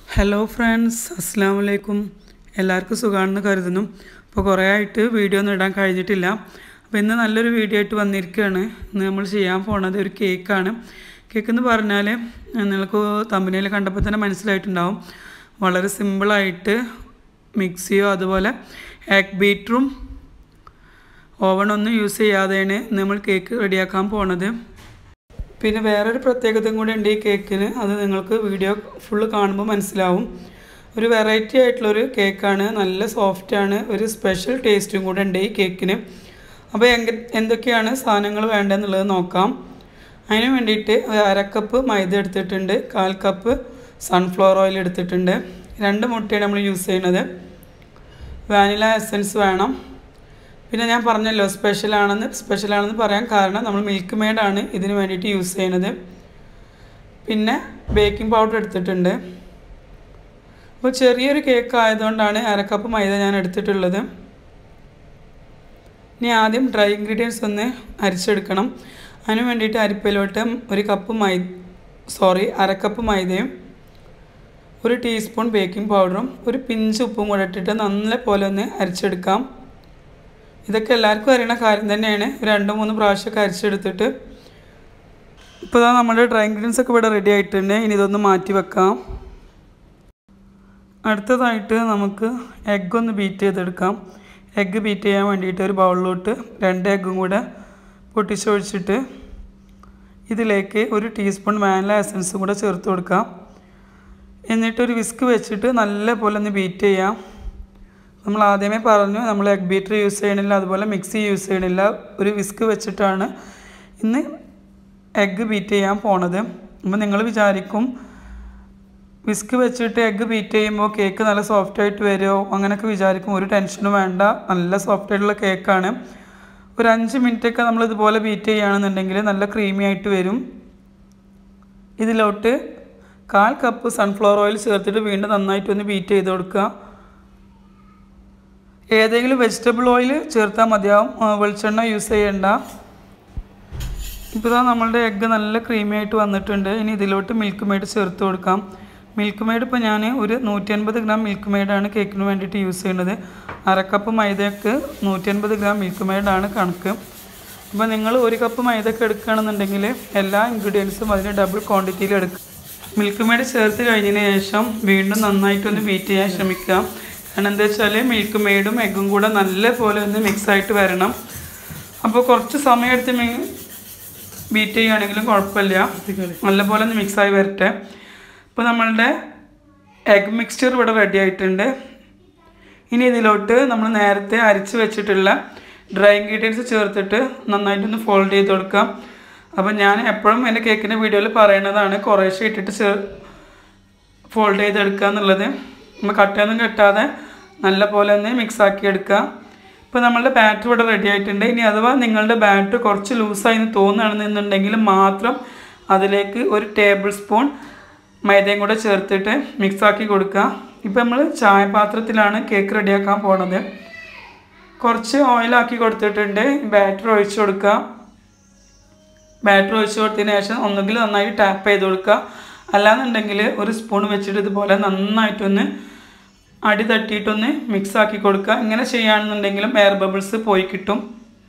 hello friends അസ്സാം വലൈക്കും എല്ലാവർക്കും സുഖമാണെന്ന് കരുതുന്നു അപ്പോൾ കുറേ ആയിട്ട് വീഡിയോ ഒന്നും ഇടാൻ കഴിഞ്ഞിട്ടില്ല അപ്പോൾ ഇന്ന് നല്ലൊരു വീഡിയോ ആയിട്ട് വന്നിരിക്കുകയാണ് ഇന്ന് നമ്മൾ ചെയ്യാൻ പോണത് ഒരു കേക്കാണ് കേക്ക് എന്ന് പറഞ്ഞാൽ നിങ്ങൾക്ക് തമ്പനയിൽ കണ്ടപ്പോൾ തന്നെ മനസ്സിലായിട്ടുണ്ടാവും വളരെ സിമ്പിളായിട്ട് മിക്സിയോ അതുപോലെ എഗ് ബീറ്ററും ഓവണൊന്നും യൂസ് ചെയ്യാതെയാണ് നമ്മൾ കേക്ക് റെഡിയാക്കാൻ പോണത് പിന്നെ വേറൊരു പ്രത്യേകതയും കൂടി ഉണ്ട് ഈ കേക്കിന് അത് നിങ്ങൾക്ക് വീഡിയോ ഫുള്ള് കാണുമ്പോൾ മനസ്സിലാവും ഒരു വെറൈറ്റി ആയിട്ടുള്ളൊരു കേക്കാണ് നല്ല സോഫ്റ്റാണ് ഒരു സ്പെഷ്യൽ ടേസ്റ്റും കൂടെ ഉണ്ട് ഈ കേക്കിന് അപ്പോൾ എങ്ക എന്തൊക്കെയാണ് സാധനങ്ങൾ വേണ്ടതെന്നുള്ളത് നോക്കാം അതിന് വേണ്ടിയിട്ട് ഒരു അരക്കപ്പ് മൈദ എടുത്തിട്ടുണ്ട് കാൽ കപ്പ് സൺഫ്ലവർ ഓയിൽ എടുത്തിട്ടുണ്ട് രണ്ട് മുട്ടയാണ് നമ്മൾ യൂസ് ചെയ്യുന്നത് വാനില എസൻസ് വേണം പിന്നെ ഞാൻ പറഞ്ഞല്ലോ സ്പെഷ്യലാണെന്ന് സ്പെഷ്യലാണെന്ന് പറയാൻ കാരണം നമ്മൾ മിൽക്ക് മെയ്ഡാണ് ഇതിന് വേണ്ടിയിട്ട് യൂസ് ചെയ്യുന്നത് പിന്നെ ബേക്കിംഗ് പൗഡർ എടുത്തിട്ടുണ്ട് അപ്പോൾ ചെറിയൊരു കേക്ക് ആയതുകൊണ്ടാണ് അരക്കപ്പ് മൈദ ഞാൻ എടുത്തിട്ടുള്ളത് ഇനി ആദ്യം ഡ്രൈ ഇൻഗ്രീഡിയൻസ് ഒന്ന് അരിച്ചെടുക്കണം അതിന് വേണ്ടിയിട്ട് അരിപ്പയിലോട്ട് ഒരു കപ്പ് മൈ സോറി അരക്കപ്പ് മൈദയും ഒരു ടീസ്പൂൺ ബേക്കിംഗ് പൗഡറും ഒരു പിഞ്ച് ഉപ്പും കൂടെ ഇട്ടിട്ട് നല്ല പോലെ ഒന്ന് അരിച്ചെടുക്കാം ഇതൊക്കെ എല്ലാവർക്കും അറിയണ കാര്യം തന്നെയാണ് രണ്ട് മൂന്ന് പ്രാവശ്യമൊക്കെ അരിച്ചെടുത്തിട്ട് ഇപ്പോൾ ഇതാ നമ്മുടെ ഡ്രൈ ഇൻഗ്രീഡിയൻസ് ഒക്കെ ഇവിടെ റെഡി ആയിട്ടുണ്ട് ഇനി ഇതൊന്ന് മാറ്റി വെക്കാം അടുത്തതായിട്ട് നമുക്ക് എഗ്ഗ് ഒന്ന് ബീറ്റ് ചെയ്തെടുക്കാം എഗ്ഗ് ബീറ്റ് ചെയ്യാൻ വേണ്ടിയിട്ട് ഒരു ബൗളിലോട്ട് രണ്ട് എഗ്ഗും കൂടെ പൊട്ടിച്ചൊഴിച്ചിട്ട് ഇതിലേക്ക് ഒരു ടീസ്പൂൺ വാനില എസൻസും കൂടെ ചേർത്ത് കൊടുക്കാം എന്നിട്ടൊരു വിസ്ക് വെച്ചിട്ട് നല്ല പോലെ ഒന്ന് ബീറ്റ് ചെയ്യാം നമ്മൾ ആദ്യമേ പറഞ്ഞു നമ്മൾ എഗ് ബീറ്റർ യൂസ് ചെയ്യണില്ല അതുപോലെ മിക്സി യൂസ് ചെയ്യണില്ല ഒരു വിസ്ക് വെച്ചിട്ടാണ് ഇന്ന് എഗ്ഗ് ബീറ്റ് ചെയ്യാൻ പോണത് അപ്പോൾ നിങ്ങൾ വിചാരിക്കും വിസ്ക് വെച്ചിട്ട് എഗ്ഗ് ബീറ്റ് ചെയ്യുമ്പോൾ കേക്ക് നല്ല സോഫ്റ്റ് ആയിട്ട് വരുമോ അങ്ങനെയൊക്കെ വിചാരിക്കും ഒരു ടെൻഷനും വേണ്ട നല്ല സോഫ്റ്റ് ആയിട്ടുള്ള കേക്കാണ് ഒരു അഞ്ച് മിനിറ്റൊക്കെ നമ്മൾ ഇതുപോലെ ബീറ്റ് ചെയ്യുകയാണെന്നുണ്ടെങ്കിൽ നല്ല ക്രീമി ആയിട്ട് വരും ഇതിലോട്ട് കാൽ കപ്പ് സൺഫ്ലവർ ഓയിൽ ചേർത്തിട്ട് വീണ്ടും നന്നായിട്ടൊന്ന് ബീറ്റ് ചെയ്ത് കൊടുക്കുക ഏതെങ്കിലും വെജിറ്റബിൾ ഓയിൽ ചേർത്താൽ മതിയാവും വെളിച്ചെണ്ണ യൂസ് ചെയ്യണ്ട ഇപ്പോൾ ഇതാ നമ്മളുടെ എഗ്ഗ് നല്ല ക്രീമി ആയിട്ട് വന്നിട്ടുണ്ട് ഇനി ഇതിലോട്ട് മിൽക്ക് മെയ്ഡ് ചേർത്ത് കൊടുക്കാം മിൽക്ക് മെയ്ഡ് ഇപ്പോൾ ഞാൻ ഒരു നൂറ്റി അൻപത് ഗ്രാം മിൽക്ക് മെയ്ഡാണ് കേക്കിന് വേണ്ടിയിട്ട് യൂസ് ചെയ്യുന്നത് അരക്കപ്പ് മൈദക്ക് നൂറ്റി അൻപത് ഗ്രാം മിൽക്ക് മെയ്ഡാണ് കണക്ക് അപ്പോൾ നിങ്ങൾ ഒരു കപ്പ് മൈദക്ക് എടുക്കുകയാണെന്നുണ്ടെങ്കിൽ എല്ലാ ഇൻഗ്രീഡിയൻസും അതിന് ഡബിൾ ക്വാണ്ടിറ്റിയിൽ എടുക്കുക മിൽക്ക് മെയ്ഡ് ചേർത്ത് കഴിഞ്ഞതിന് ശേഷം വീണ്ടും നന്നായിട്ടൊന്ന് ബീറ്റ് ചെയ്യാൻ ശ്രമിക്കുക കാരണം എന്താ വെച്ചാൽ മിൽക്ക് മെയ്ഡും എഗ്ഗും കൂടെ നല്ല പോലെ ഒന്ന് മിക്സ് ആയിട്ട് വരണം അപ്പോൾ കുറച്ച് സമയം എടുത്ത് മി ബീറ്റ് ചെയ്യുകയാണെങ്കിലും കുഴപ്പമില്ല നല്ലപോലെ ഒന്ന് മിക്സായി വരട്ടെ ഇപ്പോൾ നമ്മളുടെ എഗ് മിക്സ്ചർ ഇവിടെ റെഡി ആയിട്ടുണ്ട് ഇനി ഇതിലോട്ട് നമ്മൾ നേരത്തെ അരിച്ച് വെച്ചിട്ടുള്ള ഡ്രൈ ഇൻഗ്രീഡിയൻസ് ചേർത്തിട്ട് നന്നായിട്ടൊന്ന് ഫോൾഡ് ചെയ്ത് കൊടുക്കാം അപ്പോൾ ഞാൻ എപ്പോഴും എൻ്റെ കേക്കിൻ്റെ വീഡിയോയിൽ പറയുന്നതാണ് കുറേശ്ശെ ഇട്ടിട്ട് ചേർ ഫോൾഡ് ചെയ്തെടുക്കുക എന്നുള്ളത് നമ്മൾ കട്ടയൊന്നും കെട്ടാതെ നല്ല പോലെ ഒന്ന് മിക്സ് ആക്കി എടുക്കുക ഇപ്പോൾ നമ്മളുടെ ബാറ്റർ ഇവിടെ റെഡി ആയിട്ടുണ്ട് ഇനി അഥവാ നിങ്ങളുടെ ബാറ്റർ കുറച്ച് ലൂസായി എന്ന് തോന്നുകയാണെന്നുണ്ടെങ്കിൽ മാത്രം അതിലേക്ക് ഒരു ടേബിൾ സ്പൂൺ മൈദയും കൂടെ ചേർത്തിട്ട് മിക്സ് ആക്കി കൊടുക്കുക ഇപ്പോൾ നമ്മൾ ചായപാത്രത്തിലാണ് കേക്ക് റെഡിയാക്കാൻ പോണത് കുറച്ച് ഓയിലാക്കി കൊടുത്തിട്ടുണ്ട് ബാറ്റർ ഒഴിച്ചു കൊടുക്കുക ബാറ്റർ ഒഴിച്ച് കൊടുത്തതിന് ശേഷം ഒന്നുകിൽ നന്നായി ടാപ്പ് ചെയ്ത് കൊടുക്കുക അല്ലാന്നുണ്ടെങ്കിൽ ഒരു സ്പൂൺ വെച്ചിട്ട് ഇതുപോലെ നന്നായിട്ടൊന്ന് അടി തട്ടിയിട്ടൊന്ന് മിക്സ് ആക്കി കൊടുക്കുക ഇങ്ങനെ ചെയ്യുകയാണെന്നുണ്ടെങ്കിലും എയർ ബബിൾസ് പോയി കിട്ടും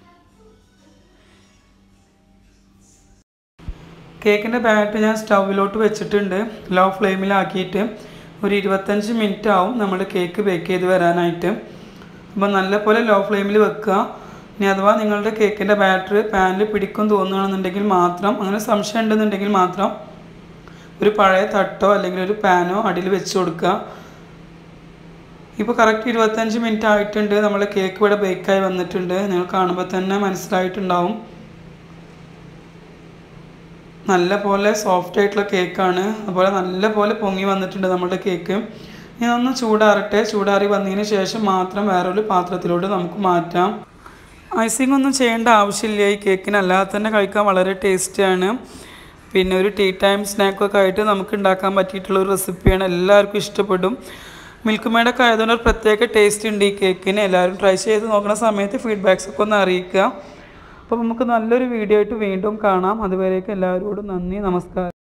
കേക്കിൻ്റെ ബാറ്റ് ഞാൻ സ്റ്റൗവിലോട്ട് വെച്ചിട്ടുണ്ട് ലോ ഫ്ലെയിമിലാക്കിയിട്ട് ഒരു ഇരുപത്തഞ്ച് മിനിറ്റ് ആവും നമ്മൾ കേക്ക് ബേക്ക് ചെയ്ത് വരാനായിട്ട് അപ്പോൾ നല്ലപോലെ ലോ ഫ്ലെയിമിൽ വെക്കുക ഇനി അഥവാ നിങ്ങളുടെ കേക്കിൻ്റെ ബാറ്റർ പാനിൽ പിടിക്കും തോന്നുകയാണെന്നുണ്ടെങ്കിൽ മാത്രം അങ്ങനെ സംശയം ഉണ്ടെന്നുണ്ടെങ്കിൽ മാത്രം ഒരു പഴയ തട്ടോ അല്ലെങ്കിൽ ഒരു പാനോ അടിയിൽ വെച്ച് കൊടുക്കുക ഇപ്പോൾ കറക്റ്റ് ഇരുപത്തഞ്ച് മിനിറ്റ് ആയിട്ടുണ്ട് നമ്മൾ കേക്ക് ഇവിടെ ബേക്കായി വന്നിട്ടുണ്ട് നിങ്ങൾ കാണുമ്പോൾ തന്നെ മനസ്സിലായിട്ടുണ്ടാവും നല്ല പോലെ സോഫ്റ്റ് ആയിട്ടുള്ള കേക്കാണ് അതുപോലെ നല്ല പോലെ പൊങ്ങി വന്നിട്ടുണ്ട് നമ്മുടെ കേക്ക് ഇനി ഒന്ന് ചൂടാറട്ടെ ചൂടാറി വന്നതിന് ശേഷം മാത്രം വേറൊരു പാത്രത്തിലോട്ട് നമുക്ക് മാറ്റാം ഐസിങ് ഒന്നും ചെയ്യേണ്ട ആവശ്യമില്ല ഈ കേക്കിന് അല്ലാതെ തന്നെ കഴിക്കാൻ വളരെ ടേസ്റ്റിയാണ് പിന്നെ ഒരു ടീ ടൈം സ്നാക്കൊക്കെ ആയിട്ട് നമുക്ക് ഉണ്ടാക്കാൻ പറ്റിയിട്ടുള്ള ഒരു റെസിപ്പിയാണ് എല്ലാവർക്കും ഇഷ്ടപ്പെടും മിൽക്ക് മേഡൊക്കെ ആയതുകൊണ്ട് ഒരു പ്രത്യേക ടേസ്റ്റ് ഉണ്ട് ഈ കേക്കിന് എല്ലാവരും ട്രൈ ചെയ്ത് നോക്കുന്ന സമയത്ത് ഫീഡ്ബാക്സ് ഒക്കെ ഒന്ന് അറിയിക്കുക അപ്പോൾ നമുക്ക് നല്ലൊരു വീഡിയോ ആയിട്ട് വീണ്ടും കാണാം അതുവരേക്കും എല്ലാവരോടും നന്ദി നമസ്കാരം